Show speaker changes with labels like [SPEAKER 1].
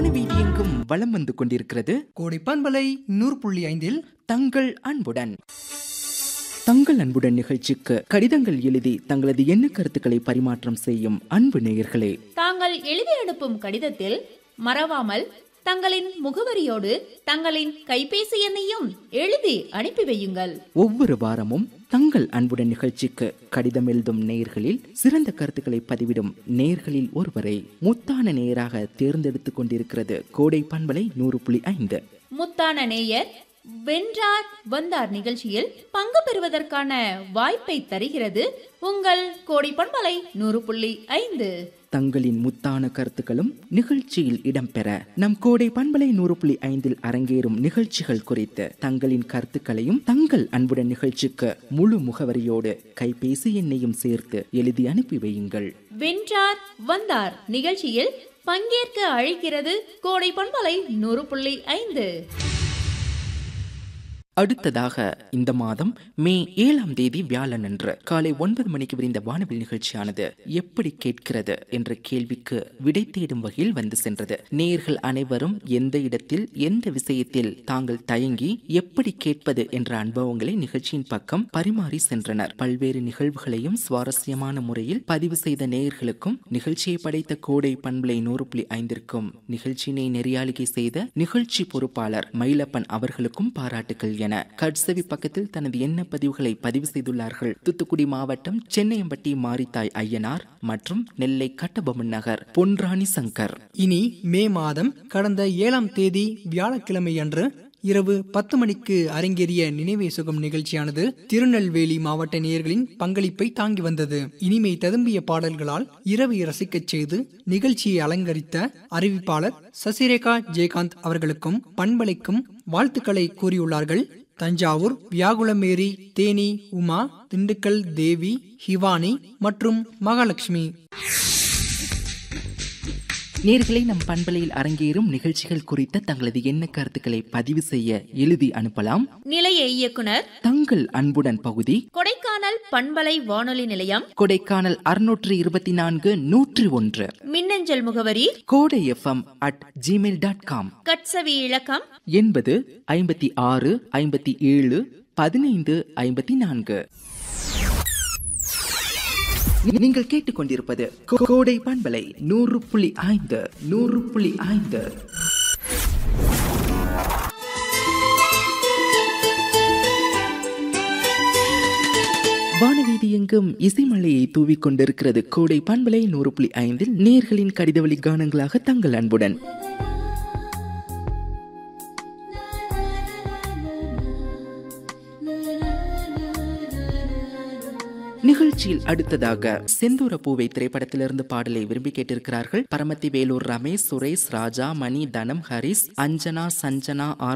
[SPEAKER 1] வானவீதி எங்கும் வலம் வந்து கொண்டிருக்கிறது
[SPEAKER 2] கோடை பண்பலை நூறு புள்ளி ஐந்தில்
[SPEAKER 1] தங்கள் அன்புடன் தங்கள் அன்புடன் நிகழ்ச்சிக்கு கடிதங்கள் எழுதி தங்களது எண்ண கருத்துக்களை பரிமாற்றம் செய்யும் அன்பு நேயர்களே
[SPEAKER 3] தாங்கள் எழுதி அனுப்பும் கடிதத்தில் மறவாமல் தங்களின் முகவரியோடு தங்களின் கைபேசி எண்ணையும் எழுதி அனுப்பி வையுங்கள்
[SPEAKER 1] ஒவ்வொரு வாரமும் தங்கள் அன்புடன் நிகழ்ச்சிக்கு கடிதம் எழுதும் நேயர்களில் சிறந்த கருத்துக்களை பதிவிடும் நேயர்களில் ஒருவரை முத்தான நேயராக தேர்ந்தெடுத்துக் கொண்டிருக்கிறது கோடை பண்பலை நூறு புள்ளி ஐந்து
[SPEAKER 3] முத்தான நேயர் வென்றார் வந்தார் நிகழ்ச்சியில் பங்கு பெறுவதற்கான வாய்ப்பை தருகிறது உங்கள் கோடி பண்பலை நூறு புள்ளி ஐந்து
[SPEAKER 1] தங்களின் முத்தான கருத்துக்களும் நிகழ்ச்சியில் இடம்பெற நம் கோடை பண்பலை நூறு புள்ளி ஐந்தில் அரங்கேறும் நிகழ்ச்சிகள் குறித்து தங்களின் கருத்துக்களையும் தங்கள் அன்புடன் நிகழ்ச்சிக்கு முழு முகவரியோடு கைபேசி எண்ணையும் சேர்த்து எழுதி அனுப்பி வையுங்கள்
[SPEAKER 3] வென்றார் வந்தார் நிகழ்ச்சியில் பங்கேற்க அழைக்கிறது கோடை பண்பலை நூறு புள்ளி ஐந்து
[SPEAKER 1] அடுத்ததாக இந்த மாதம் மே ஏழாம் தேதி வியாழனன்று காலை ஒன்பது மணிக்கு விரிந்த வானவில் நிகழ்ச்சியானது எப்படி கேட்கிறது என்ற கேள்விக்கு விடை தேடும் வகையில் வந்து சென்றது நேயர்கள் அனைவரும் எந்த இடத்தில் எந்த விஷயத்தில் தாங்கள் தயங்கி எப்படி கேட்பது என்ற அனுபவங்களை நிகழ்ச்சியின் பக்கம் பரிமாறி சென்றனர் பல்வேறு நிகழ்வுகளையும் சுவாரஸ்யமான முறையில் பதிவு செய்த நேயர்களுக்கும் நிகழ்ச்சியை படைத்த கோடை பண்பலை நூறு புள்ளி ஐந்திற்கும் நிகழ்ச்சியினை நெறியாளிகை செய்த நிகழ்ச்சி பொறுப்பாளர் மயிலப்பன் அவர்களுக்கும் பாராட்டுகள் என கட்சவி பக்கத்தில் தனது எண்ண பதிவுகளை பதிவு செய்துள்ளார்கள் தூத்துக்குடி மாவட்டம் சென்னையம்பட்டி மாரித்தாய் ஐயனார் மற்றும் நெல்லை கட்டபொம்மன் நகர் பொன்ராணி சங்கர்
[SPEAKER 2] இனி மே மாதம் கடந்த ஏழாம் தேதி வியாழக்கிழமை அன்று இரவு பத்து மணிக்கு அரங்கேறிய நினைவே சுகம் நிகழ்ச்சியானது திருநெல்வேலி மாவட்ட நேயர்களின் பங்களிப்பை தாங்கி வந்தது இனிமை ததும்பிய பாடல்களால் இரவு ரசிக்கச் செய்து நிகழ்ச்சியை அலங்கரித்த அறிவிப்பாளர் சசிரேகா ஜெயகாந்த் அவர்களுக்கும் பண்பலைக்கும் வாழ்த்துக்களை கூறியுள்ளார்கள் தஞ்சாவூர் வியாகுளமேரி தேனி உமா திண்டுக்கல் தேவி ஹிவானி மற்றும் மகாலட்சுமி
[SPEAKER 1] நேர்களை நம் பண்பலையில் அரங்கேறும் நிகழ்ச்சிகள் குறித்த தங்களது எண்ண கருத்துக்களை பதிவு செய்ய எழுதி அனுப்பலாம்
[SPEAKER 3] நிலைய இயக்குனர்
[SPEAKER 1] தங்கள் அன்புடன் பகுதி
[SPEAKER 3] கொடைக்கானல் பண்பலை வானொலி நிலையம்
[SPEAKER 1] கொடைக்கானல் அறுநூற்று இருபத்தி நான்கு நூற்றி ஒன்று
[SPEAKER 3] மின்னஞ்சல் முகவரி
[SPEAKER 1] Kodai FM at Gmail dot com
[SPEAKER 3] கட்சவி இலக்கம்
[SPEAKER 1] எண்பது ஐம்பத்தி ஆறு ஐம்பத்தி ஏழு பதினைந்து ஐம்பத்தி நான்கு நீங்கள் கேட்டுக்கொண்டிருப்பது கோ- கோடை பண்பலை நூறு புள்ளி ஐந்து நூறு புள்ளி ஐந்து வானவீதி எங்கும் இசைமலையை தூவிக் கொண்டிருக்கிறது கோடை பண்பலை நூறு புள்ளி ஐந்தில் நேர்களின் கடிதவழி கானங்களாக தங்கள் அன்புடன் நிகழ்ச்சியில் அடுத்ததாக செந்தூர பூவை திரைப்படத்திலிருந்து பாடலை விரும்பி கேட்டிருக்கிறார்கள் பரமத்தி வேலூர் ரமேஷ் சுரேஷ் ராஜா மணி தனம் ஹரிஸ் அஞ்சனா சஞ்சனா ஆர்